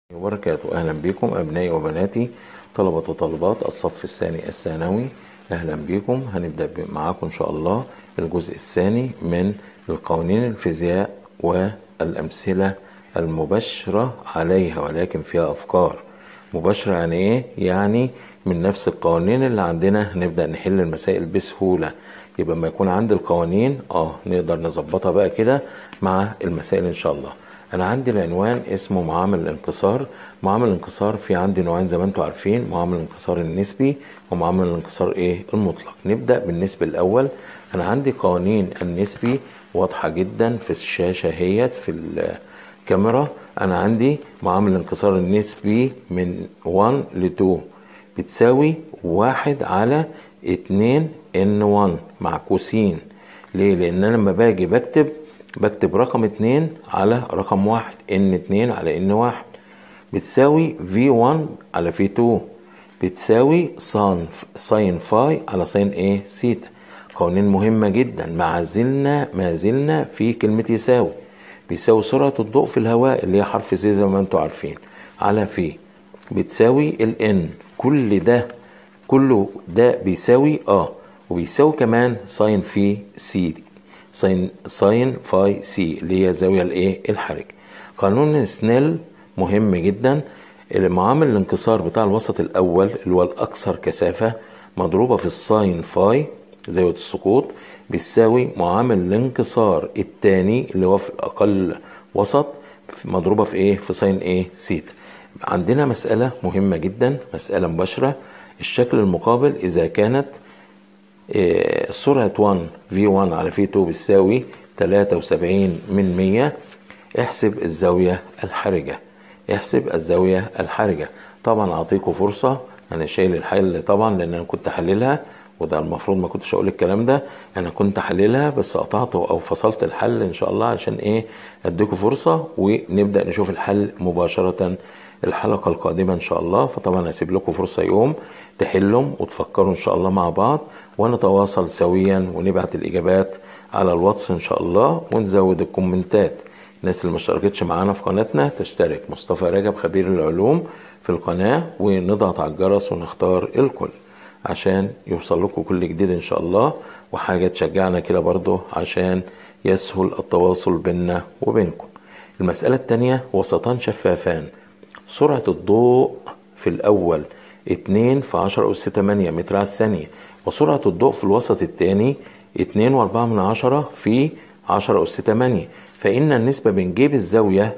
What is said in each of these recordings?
وبركاته أهلا بكم أبنائي وبناتي طلبة وطالبات الصف الثاني الثانوي أهلا بكم هنبدأ معاكم إن شاء الله الجزء الثاني من القوانين الفيزياء والأمثلة المبشرة عليها ولكن فيها أفكار مباشرة يعني إيه؟ يعني من نفس القوانين اللي عندنا هنبدأ نحل المسائل بسهولة يبقى ما يكون عندي القوانين اه نقدر نظبطها بقى كده مع المسائل إن شاء الله انا عندي العنوان اسمه معامل الانكسار معامل الانكسار في عندي نوعين زي ما انتم عارفين معامل الانكسار النسبي ومعامل الانكسار ايه المطلق نبدا بالنسبي الاول انا عندي قوانين النسبي واضحه جدا في الشاشه هيت في الكاميرا انا عندي معامل الانكسار النسبي من 1 ل 2 بتساوي واحد على اتنين ان 1 مع كوسين ليه لان انا لما باجي بكتب بكتب رقم اتنين على رقم واحد ان اتنين على ان واحد بتساوي في 1 على في 2 بتساوي سان ساين فاي على ساين ايه سيتا قوانين مهمة جدا ما زلنا ما زلنا في كلمة يساوي بيساوي سرعة الضوء في الهواء اللي هي حرف سي زي ما انتم عارفين على في بتساوي الان كل ده كله ده بيساوي اه وبيساوي كمان ساين في سي ساين ساين فاي سي اللي هي الزاويه الايه الحرج قانون سنيل مهم جدا معامل الانكسار بتاع الوسط الاول اللي هو الاكثر كثافه مضروبه في الساين فاي زاويه السقوط بتساوي معامل الانكسار الثاني اللي هو في الاقل وسط مضروبه في ايه في ساين ايه سيتا عندنا مساله مهمه جدا مساله مباشره الشكل المقابل اذا كانت سرعة 1 V1 على V2 بتساوي 73 من 100 احسب الزاوية الحرجة احسب الزاوية الحرجة طبعا اعطيكم فرصة انا شايل الحل طبعا لان انا كنت حللها وده المفروض ما كنتش اقول الكلام ده انا كنت حللها بس قطعت او فصلت الحل ان شاء الله عشان ايه اديكم فرصة ونبدأ نشوف الحل مباشرة الحلقة القادمة إن شاء الله فطبعا هسيب لكم فرصة يوم تحلهم وتفكروا إن شاء الله مع بعض ونتواصل سويا ونبعت الإجابات على الواتس إن شاء الله ونزود الكومنتات الناس اللي ما اشتركتش معانا في قناتنا تشترك مصطفى رجب خبير العلوم في القناة ونضغط على الجرس ونختار الكل عشان يوصل لكم كل جديد إن شاء الله وحاجة تشجعنا كده برضو عشان يسهل التواصل بيننا وبينكم المسألة التانية وسطان شفافان سرعة الضوء في الأول 2 في 10 أس 8 متر على الثانية وسرعة الضوء في الوسط الثاني 2 و4 من 10 في 10 أس 8 فإن النسبة بين جيب الزاوية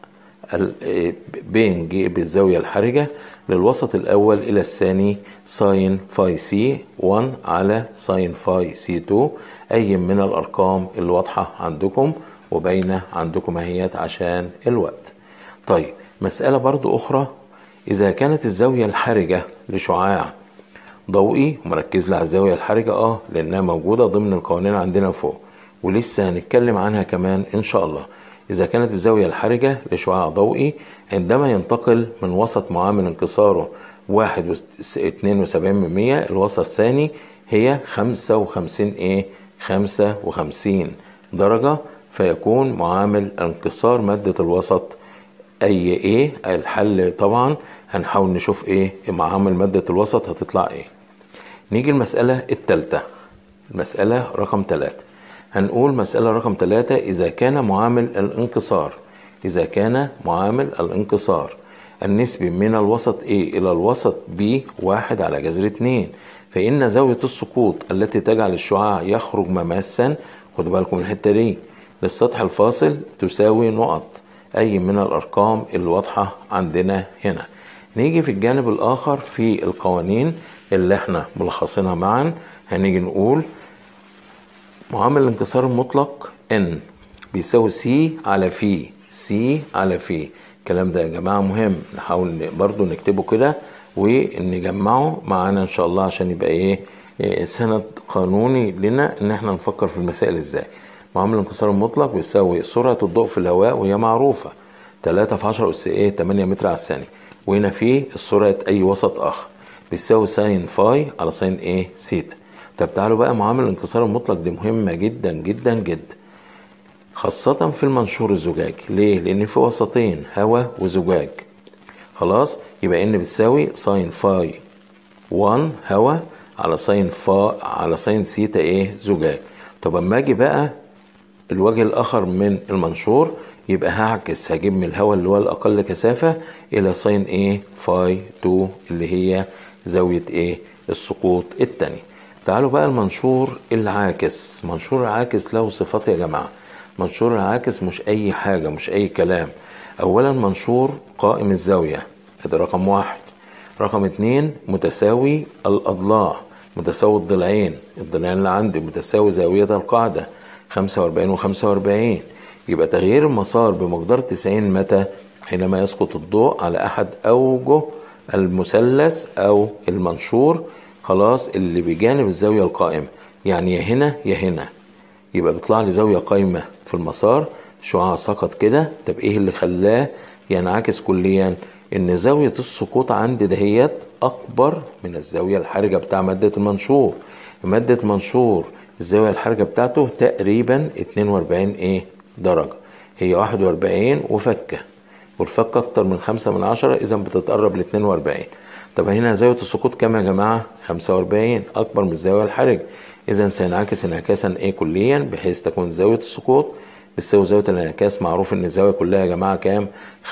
بين جيب الزاوية الحرجة للوسط الأول إلى الثاني ساين فاي سي 1 على ساين فاي سي 2 أي من الأرقام اللي واضحة عندكم وباينة عندكم اهيت عشان الوقت طيب مسألة برضو أخرى إذا كانت الزاوية الحرجة لشعاع ضوئي مركز لي على الزاوية الحرجة اه لأنها موجودة ضمن القوانين عندنا فوق ولسه هنتكلم عنها كمان إن شاء الله إذا كانت الزاوية الحرجة لشعاع ضوئي عندما ينتقل من وسط معامل انكساره واحد اتنين وسبعين من مية الوسط الثاني هي خمسة وخمسين ايه خمسة وخمسين درجة فيكون معامل انكسار مادة الوسط اي ايه الحل طبعا هنحاول نشوف ايه معامل مادة الوسط هتطلع ايه نيجي المسألة التالتة المسألة رقم ثلاثة هنقول مسألة رقم ثلاثة إذا كان معامل الانكسار إذا كان معامل الانكسار النسبي من الوسط A إلى الوسط B واحد على جذر اتنين فإن زاوية السقوط التي تجعل الشعاع يخرج مماسا خدوا بالكم من الحتة دي للسطح الفاصل تساوي نقط أي من الأرقام الواضحة عندنا هنا نيجي في الجانب الآخر في القوانين اللي احنا ملخصينها معا هنيجي نقول معامل الانكسار المطلق N بيساوي C على في C على في الكلام ده يا جماعة مهم نحاول برضو نكتبه كده ونجمعه معانا إن شاء الله عشان يبقى إيه, إيه سند قانوني لنا إن احنا نفكر في المسائل إزاي معامل الانكسار المطلق بيساوي سرعة الضوء في الهواء وهي معروفة 3 في 10 أس إيه 8 متر على الثانية وهنا في سرعة أي وسط آخر بيساوي ساين فاي على ساين إيه سيتا طب تعالوا بقى معامل الانكسار المطلق دي مهمة جدا جدا جدا خاصة في المنشور الزجاجي ليه؟ لأن في وسطين هواء وزجاج خلاص يبقى ان بتساوي ساين فاي 1 هوا على ساين فا على ساين سيتا ايه زجاج طب اما اجي بقى الوجه الاخر من المنشور يبقى هعكس هجيب من الهواء اللي هو الاقل كثافه الى ساين ايه فاي 2 اللي هي زاويه ايه السقوط التاني تعالوا بقى المنشور العاكس منشور العاكس له صفات يا جماعه منشور العاكس مش اي حاجه مش اي كلام اولا منشور قائم الزاويه ده رقم واحد رقم اتنين متساوي الاضلاع متساوي الضلعين الضلعين اللي عندي متساوي زاويه القاعده 45 و45 يبقى تغيير المسار بمقدار 90 متى حينما يسقط الضوء على احد اوجه المثلث او المنشور خلاص اللي بجانب الزاويه القائمه يعني يا هنا يا هنا يبقى بيطلع لي زاويه قايمه في المسار شعاع سقط كده طب ايه اللي خلاه ينعكس كليا ان زاويه السقوط عندي دهيت اكبر من الزاويه الحرجه بتاع ماده المنشور ماده المنشور الزاويه الحرجه بتاعته تقريبا 42 ايه درجه هي 41 وفكه والفكه اكتر من 5 من 10 اذا بتتقرب ل 42 طب هنا زاويه السقوط كام يا جماعه 45 اكبر من الزاويه الحرجه اذا سينعكس انعكاسا ايه كليا بحيث تكون زاويه السقوط بتساوي زاويه الانعكاس معروف ان الزاويه كلها يا جماعه كام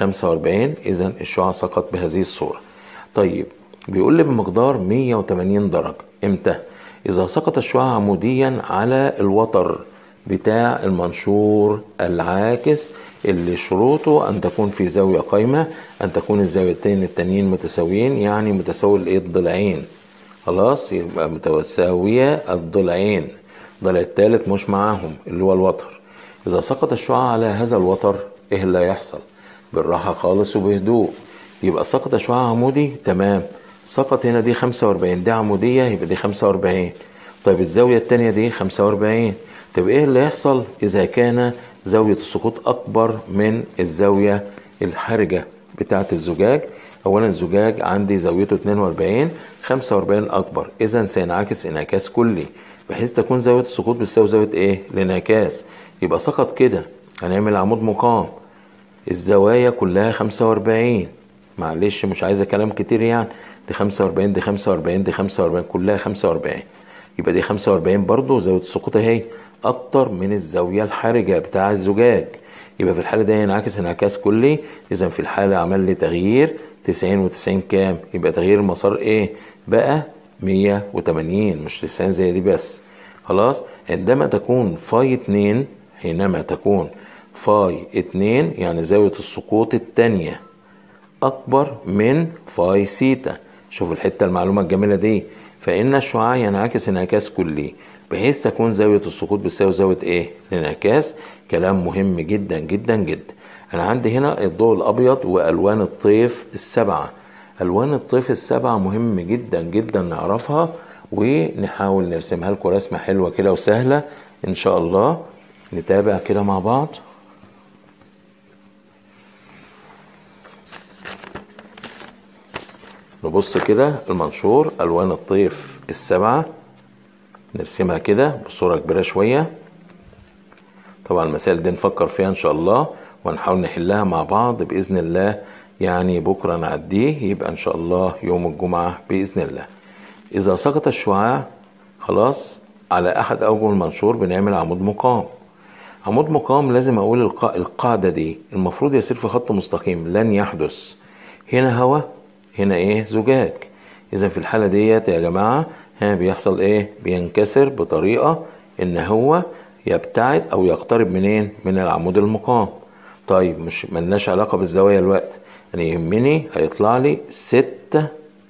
45 اذا الشعاع سقط بهذه الصوره طيب بيقول لي بمقدار 180 درجه امتى اذا سقط الشعاع عموديا على الوتر بتاع المنشور العاكس اللي شروطه ان تكون في زاويه قايمه ان تكون الزاويتين التانيين متساويين يعني متساوي الايه الضلعين خلاص يبقى متساويه الضلعين الضلع الثالث مش معاهم اللي هو الوتر اذا سقط الشعاع على هذا الوتر ايه اللي هيحصل بالراحه خالص وبهدوء يبقى سقط شعاع عمودي تمام سقط هنا دي 45 دي عموديه يبقى دي 45 طيب الزاويه الثانيه دي 45 طب ايه اللي يحصل اذا كان زاويه السقوط اكبر من الزاويه الحرجه بتاعه الزجاج اولا الزجاج عندي زاويته 42 45 اكبر اذا سينعكس انعكاس كلي بحيث تكون زاويه السقوط بتساوي زاويه ايه الانعكاس يبقى سقط كده هنعمل عمود مقام الزوايا كلها 45 معلش مش عايزه كلام كتير يعني دي 45 دي 45 دي 45 كلها 45 يبقى دي 45 برضه زاويه السقوط اهي اكتر من الزاويه الحرجه بتاع الزجاج يبقى في الحاله دي ينعكس انعكاس كلي اذا في الحاله عمل لي تغيير 90 و90 كام يبقى تغيير المسار ايه بقى 180 مش 90 زي دي بس خلاص عندما تكون فاي 2 حينما تكون فاي 2 يعني زاويه السقوط الثانيه اكبر من فاي سيتا شوف الحته المعلومه الجميله دي فان الشعاع ينعكس انعكاس كلي بحيث تكون زاويه السقوط بتساوي زاويه ايه الانعكاس كلام مهم جدا جدا جدا انا عندي هنا الضوء الابيض والوان الطيف السبعه الوان الطيف السبعه مهم جدا جدا نعرفها ونحاول نرسمها لكم رسمه حلوه كده وسهله ان شاء الله نتابع كده مع بعض نبص كده المنشور الوان الطيف السبعه نرسمها كده بصوره كبيره شويه طبعا المسائل دي نفكر فيها ان شاء الله ونحاول نحلها مع بعض باذن الله يعني بكره نعديه يبقى ان شاء الله يوم الجمعه باذن الله اذا سقط الشعاع خلاص على احد اوجه المنشور بنعمل عمود مقام عمود مقام لازم اقول القا... القاعده دي المفروض يسير في خط مستقيم لن يحدث هنا هواء هنا ايه زجاج اذا في الحاله ديت يا جماعه ها بيحصل ايه بينكسر بطريقه ان هو يبتعد او يقترب منين من العمود المقام طيب مش ملناش علاقه بالزوايا الوقت انا يهمني هيطلع لي ستة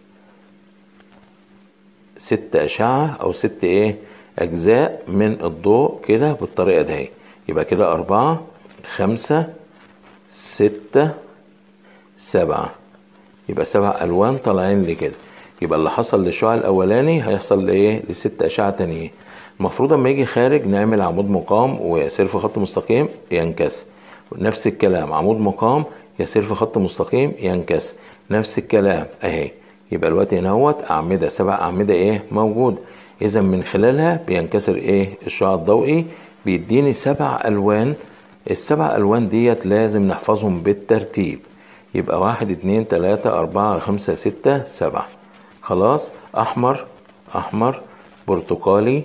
ست أشعة أو ست إيه أجزاء من الضوء كده بالطريقة دي يبقى كده أربعة خمسة ستة سبعة يبقى سبع ألوان طالعين لي كده يبقى اللي حصل للشعاع الأولاني هيحصل لإيه لست أشعة تانيين المفروض أما يجي خارج نعمل عمود مقام ويسير في خط مستقيم ينكسر نفس الكلام عمود مقام يسير في خط مستقيم ينكسر نفس الكلام اهي يبقى الوقت هنا اهوت اعمده سبع اعمده ايه موجود اذا من خلالها بينكسر ايه الشعاع الضوئي بيديني سبع الوان السبع الوان ديت لازم نحفظهم بالترتيب يبقى واحد اتنين تلاتة أربعة خمسة ستة سبعة خلاص أحمر أحمر برتقالي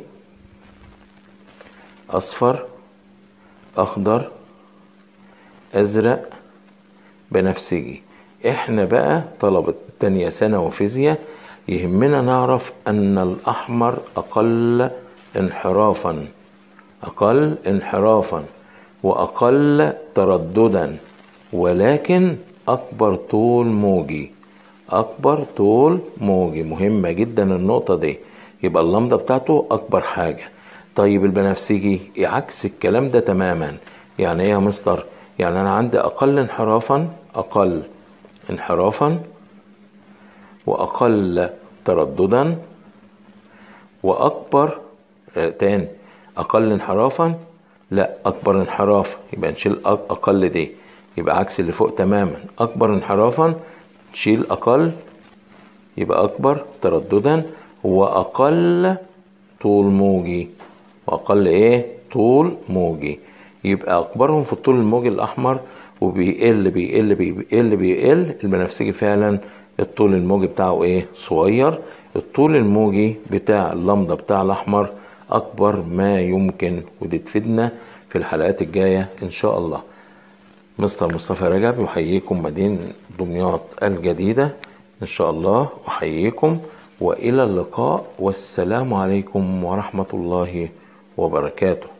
أصفر أخضر أزرق بنفسجي احنا بقى طلبة تانية ثانوي فيزياء يهمنا نعرف أن الأحمر أقل انحرافا أقل انحرافا وأقل ترددا ولكن أكبر طول موجي أكبر طول موجي مهمة جدا النقطة دي يبقى اللمضة بتاعته أكبر حاجة طيب البنفسجي عكس الكلام ده تماما يعني ايه يا مستر يعني انا عندي اقل انحرافا اقل انحرافا واقل ترددا واكبر آه تاني اقل انحرافا لا اكبر انحراف يبقى نشيل أق- اقل دي يبقى عكس اللي فوق تماما اكبر انحرافا تشيل اقل يبقى اكبر ترددا واقل طول موجي واقل ايه طول موجي يبقى اكبرهم في الطول الموجي الاحمر وبيقل بيقل بيقل بيقل البنفسجي فعلا الطول الموجي بتاعه ايه صغير الطول الموجي بتاع اللمضه بتاع الاحمر اكبر ما يمكن ودي تفيدنا في الحلقات الجايه ان شاء الله مستر مصطفى رجب يحييكم مدينة دمياط الجديدة إن شاء الله أحييكم وإلى اللقاء والسلام عليكم ورحمة الله وبركاته